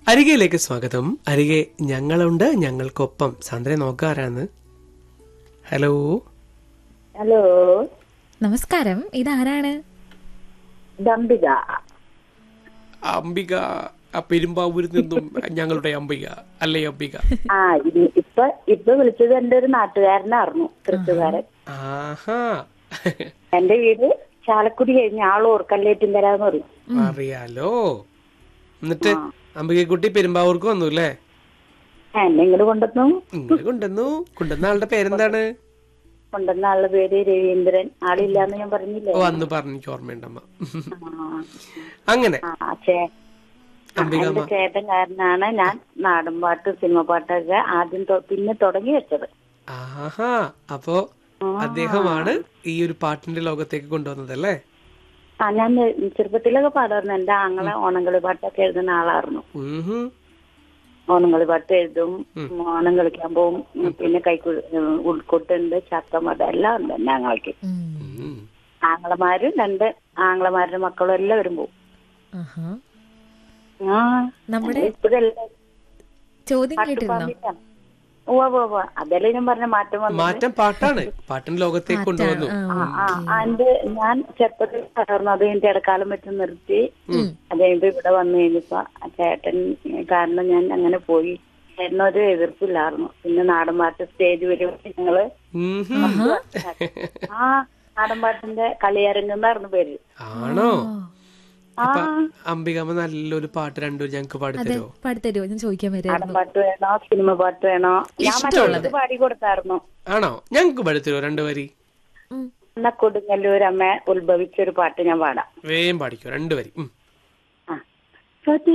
അരികയിലേക്ക് സ്വാഗതം അരികെ ഞങ്ങളുണ്ട് ഞങ്ങൾക്കൊപ്പം സാന്ദ്രയെ നോക്കാറാന്ന് ഹലോ ഹലോ നമസ്കാരം ഇതാരാണ് ദംബിക അംബിക ആ പെരുമ്പാവൂരിൽ നിന്നും ഞങ്ങളുടെ അംബിക അല്ലേ അംബിക ആ ഇത് ഇപ്പൊ ഇപ്പൊ വിളിച്ചത് എന്റെ ഒരു നാട്ടുകാരനായിരുന്നു തൃശ്ശൂർകാരൻ ആഹാ എന്റെ വീട് ചാലക്കുടി കഴിഞ്ഞ ആളൂർ കല്ലേറ്റിൻകര എന്ന് പറയും അറിയാലോ എന്നിട്ട് അംബികക്കുട്ടി പെരുമ്പാവൂർക്ക് വന്നു അല്ലേ ആ, എന്നെ ഇങ്ങോട്ട് കൊണ്ടുവന്നു ഇങ്ങനെ കൊണ്ടുവന്നു കൊണ്ടുവന്ന ആളുടെ പേരെന്താണ് കൊണ്ടുവന്ന ആളുടെ പേര് രവീന്ദ്രൻ ആളില്ലാന്ന് ഞാൻ പറഞ്ഞില്ലേ ഓ അന്ന് പറഞ്ഞു എനിക്ക് ഓർമ്മയുണ്ടമ്മ ആ, അങ്ങനെ ആ ചേ ആ, എന്റെ ചേട്ടൻ കാരനാണ് ഞാൻ നാടൻ പാട്ട് സിനിമ പാട്ടൊക്കെ ആദ്യം തൊ- പിന്നെ തുടങ്ങി വെച്ചത് ആഹാ അപ്പോ അദ്ദേഹമാണ് ഈ ഒരു പാട്ടിന്റെ ലോകത്തേക്ക് കൊണ്ടുവന്നത് അല്ലേ ആ ഞാൻ ചെറുപ്പത്തിലൊക്കെ പാടായിരുന്നു എന്റെ ആങ്ങളെ ഓണംകളി പാട്ടൊക്കെ എഴുതുന്ന ആളായിരുന്നു ഉം ഓണംകളി പാട്ട് എഴുതും ഓണം കളിക്കാൻ പോവും പിന്നെ കൈക്കു ഉൾക്കൊട്ടുണ്ട് ചത്തമട എല്ലാം ഉണ്ട് എന്റെ ആങ്ങളയ്ക്ക് ഉം. ആങ്ങളമാരും രണ്ട് ആങ്ങളമാരുടെ മക്കളും എല്ലാവരും പോവും ആഹാ. ആ നമ്മുടെ ഇപ്പോഴെല്ലാം ചോദ്യം കേട്ടിരുന്നോ ഉവ്വ ഉവ്വ ഉവ്വ അതല്ലേ ഞാൻ പറഞ്ഞ മാറ്റം വന്നു മാറ്റം പാട്ടാണ് പാട്ടിന്റെ ലോകത്തേക്ക് കൊണ്ടുവന്നു ആ, ആ ആ എന്റെ ഞാൻ ചെറുപ്പത്തിൽ പാടായിരുന്നു അത് കഴിഞ്ഞിട്ട് ഇടക്കാലം വെച്ച് നിർത്തി അത് കഴിഞ്ഞിട്ട് ഇവിടെ വന്നു കഴിഞ്ഞപ്പോ ആ ചേട്ടൻ കാരണം ഞാൻ അങ്ങനെ പോയി ചേട്ടനൊരു എതിർപ്പില്ലായിരുന്നു പിന്നെ നാടൻ പാട്ട് സ്റ്റേജ് വരും ഞങ്ങള് ഉം. ആ നാടൻ പാട്ടിന്റെ കളിയരങ്ങെന്നായിരുന്നു പേര് ആണോ ആ അപ്പൊ അംബികാമ്മ നല്ലൊരു പാട്ട് രണ്ടുപേരും ഞങ്ങക്ക് പാടിത്തരോ പാടിത്തരുമോ ഞാൻ ചോദിക്കാൻ നാടൻ വരായിരുന്നു പാട്ട് വേണോ സിനിമ പാട്ട് വേണോ ഞാൻ മറ്റേ പാടി കൊടുത്തായിരുന്നു ആണോ ഞങ്ങക്ക് പാടിത്തരോ രണ്ടു വരി ഉം. എന്ന കൊടുങ്ങല്ലൂർ അമ്മ ഉത്ഭവിച്ച ഒരു പാട്ട് ഞാൻ പാടാം വേഗം പാടിക്കോ രണ്ടു വരി ഉം. ആ